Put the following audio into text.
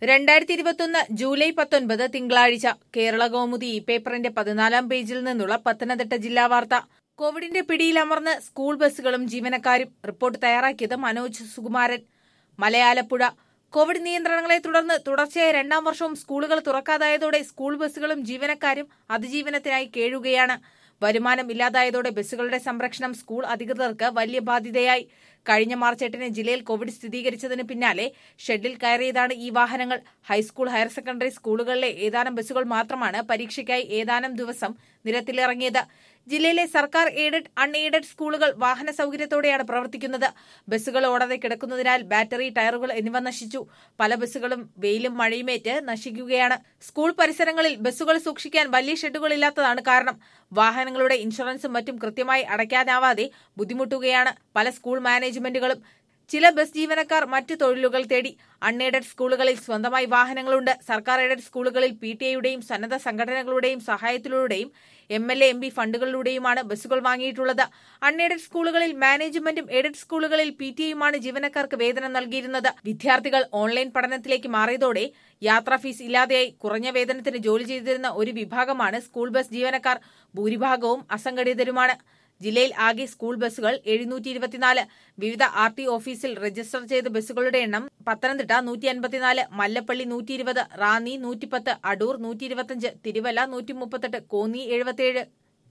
രണ്ടായിരത്തി ഇരുപത്തൊന്ന് ജൂലൈ പത്തൊൻപത് തിങ്കളാഴ്ച കേരള കൗമുദി ഈ പേപ്പറിന്റെ പതിനാലാം പേജിൽ നിന്നുള്ള പത്തനംതിട്ട ജില്ലാ വാർത്ത കോവിഡിന്റെ പിടിയിലമർന്ന് സ്കൂൾ ബസ്സുകളും ജീവനക്കാരും റിപ്പോർട്ട് തയ്യാറാക്കിയത് മനോജ് സുകുമാരൻ മലയാലപ്പുഴ കോവിഡ് നിയന്ത്രണങ്ങളെ തുടർന്ന് തുടർച്ചയായ രണ്ടാം വർഷവും സ്കൂളുകൾ തുറക്കാതായതോടെ സ്കൂൾ ബസ്സുകളും ജീവനക്കാരും അതിജീവനത്തിനായി കേഴുകയാണ് വരുമാനം ഇല്ലാതായതോടെ ബസ്സുകളുടെ സംരക്ഷണം സ്കൂൾ അധികൃതർക്ക് വലിയ ബാധ്യതയായി കഴിഞ്ഞ മാർച്ച് എട്ടിന് ജില്ലയിൽ കോവിഡ് സ്ഥിരീകരിച്ചതിന് പിന്നാലെ ഷെഡിൽ കയറിയതാണ് ഈ വാഹനങ്ങൾ ഹൈസ്കൂൾ ഹയർ സെക്കൻഡറി സ്കൂളുകളിലെ ഏതാനും ബസ്സുകൾ മാത്രമാണ് പരീക്ഷയ്ക്കായി ഏതാനും ദിവസം നിരത്തിലിറങ്ങിയത് ജില്ലയിലെ സർക്കാർ എയ്ഡഡ് അൺ എയ്ഡഡ് സ്കൂളുകൾ വാഹന സൌകര്യത്തോടെയാണ് പ്രവർത്തിക്കുന്നത് ബസ്സുകൾ ഓടാതെ കിടക്കുന്നതിനാൽ ബാറ്ററി ടയറുകൾ എന്നിവ നശിച്ചു പല ബസ്സുകളും വെയിലും മഴയുമേറ്റ് നശിക്കുകയാണ് സ്കൂൾ പരിസരങ്ങളിൽ ബസ്സുകൾ സൂക്ഷിക്കാൻ വലിയ ഷെഡുകളില്ലാത്തതാണ് കാരണം വാഹനങ്ങളുടെ ഇൻഷുറൻസും മറ്റും കൃത്യമായി അടയ്ക്കാനാവാതെ ബുദ്ധിമുട്ടുകയാണ് പല സ്കൂൾ മാനേജ്മെന്റുകളും ചില ബസ് ജീവനക്കാർ മറ്റു തൊഴിലുകൾ തേടി അൺഎയ്ഡഡ് സ്കൂളുകളിൽ സ്വന്തമായി വാഹനങ്ങളുണ്ട് സർക്കാർ എയ്ഡഡ് സ്കൂളുകളിൽ പി ടി ഐയുടെയും സന്നദ്ധ സംഘടനകളുടെയും സഹായത്തിലൂടെയും M L A M P ഫണ്ടുകളിലൂടെയുമാണ് ബസ്സുകൾ വാങ്ങിയിട്ടുള്ളത് അൺഎയ്ഡഡ് സ്കൂളുകളിൽ മാനേജ്മെന്റും എയ്ഡഡ് സ്കൂളുകളിൽ പി ടി ഐയുമാണ് ജീവനക്കാർക്ക് വേതനം നൽകിയിരുന്നത് വിദ്യാർത്ഥികൾ ഓൺലൈൻ പഠനത്തിലേക്ക് മാറിയതോടെ യാത്രാ ഫീസ് ഇല്ലാതെയായി കുറഞ്ഞ വേതനത്തിന് ജോലി ചെയ്തിരുന്ന ഒരു വിഭാഗമാണ് സ്കൂൾ ബസ് ജീവനക്കാർ ഭൂരിഭാഗവും അസംഘടിതരുമാണ് ജില്ലയിൽ ആകെ സ്കൂൾ ബസ്സുകൾ എഴുന്നൂറ്റി ഇരുപത്തിനാല് വിവിധ ആർ ടി ഓഫീസിൽ രജിസ്റ്റർ ചെയ്ത ബസ്സുകളുടെ എണ്ണം പത്തനംതിട്ട നൂറ്റി അൻപത്തിനാല് മല്ലപ്പള്ളി നൂറ്റി ഇരുപത് റാന്നി നൂറ്റിപ്പത്ത് അടൂർ നൂറ്റി ഇരുപത്തിയഞ്ച് തിരുവല്ല നൂറ്റി മുപ്പത്തെട്ട് കോന്നി എഴുപത്തിയേഴ്